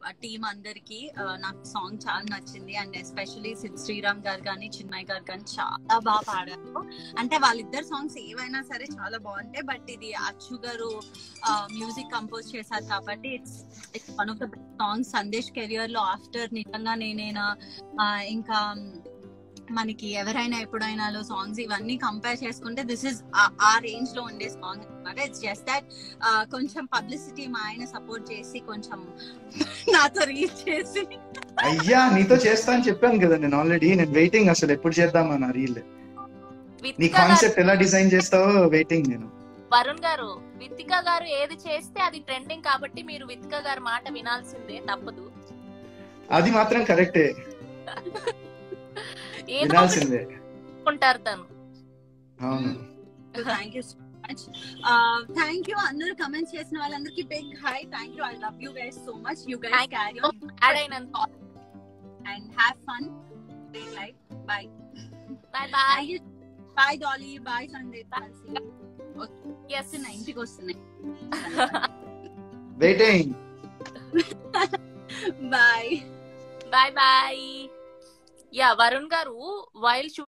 Team అందరికి నాకు song చాలా నచ్చింది అండ్ ఎస్పెషలీ సిద్ శ్రీరామ్ గారు కానీ చిన్మయ్ గారు కానీ చాలా బాగా పాడారు అంటే వాళ్ళిద్దరు సాంగ్స్ ఏవైనా సరే చాలా బాగుంటాయి బట్ ఇది అచ్చు గారు మ్యూజిక్ కంపోజ్ చేశారు కాబట్టి it's it's one of the best songs Sandesh career లో ఆఫ్టర్ నిజంగా నేనైనా ఆ, ఇంకా మనకి ఎవరైనా ఎప్పుడైనా సాంగ్స్ ఇవన్నీ కంపేర్ చేసుకుంటే దిస్ ఇస్ ఆ రేంజ్ లో ఉండే సాంగ్ అనమాట ఇట్స్ జస్ట్ దట్ కొంచెం పబ్లిసిటీ మా ఆయన సపోర్ట్ చేసి కొంచెం నాతో రీచ్ చేసి అయ్యా నీతో చేస్తా అని చెప్పాను కదా నేను ఆల్రెడీ నేను వెయిటింగ్ అసలు ఎప్పుడు చేద్దామా నా రీల్ నీ విత్తిక గారు కాన్సెప్ట్ ఎలా డిజైన్ చేస్తావో వెయిటింగ్ నేను వరుణ్ గారు విత్తిక గారు ఏది చేస్తే అది ట్రెండింగ్ కాబట్టి మీరు విత్తిక గారి మాట వినాల్సిందే తప్పదు అది మాత్రం కరెక్టే ఏదో ఒకటి వినాల్సిందే ఉంటారు తను అవును thank you so much thank you అందరూ కమెంట్స్ చేసిన వాళ్ళందరికీ big hi thank you I love you guys so much you guys Thank carry you. Ad అయినంత and have fun life bye bye bye bye Dolly bye Sundays వస్తున్నాయి ఇంటికి వస్తున్నాయి waiting bye bye bye yeah Varun గారు while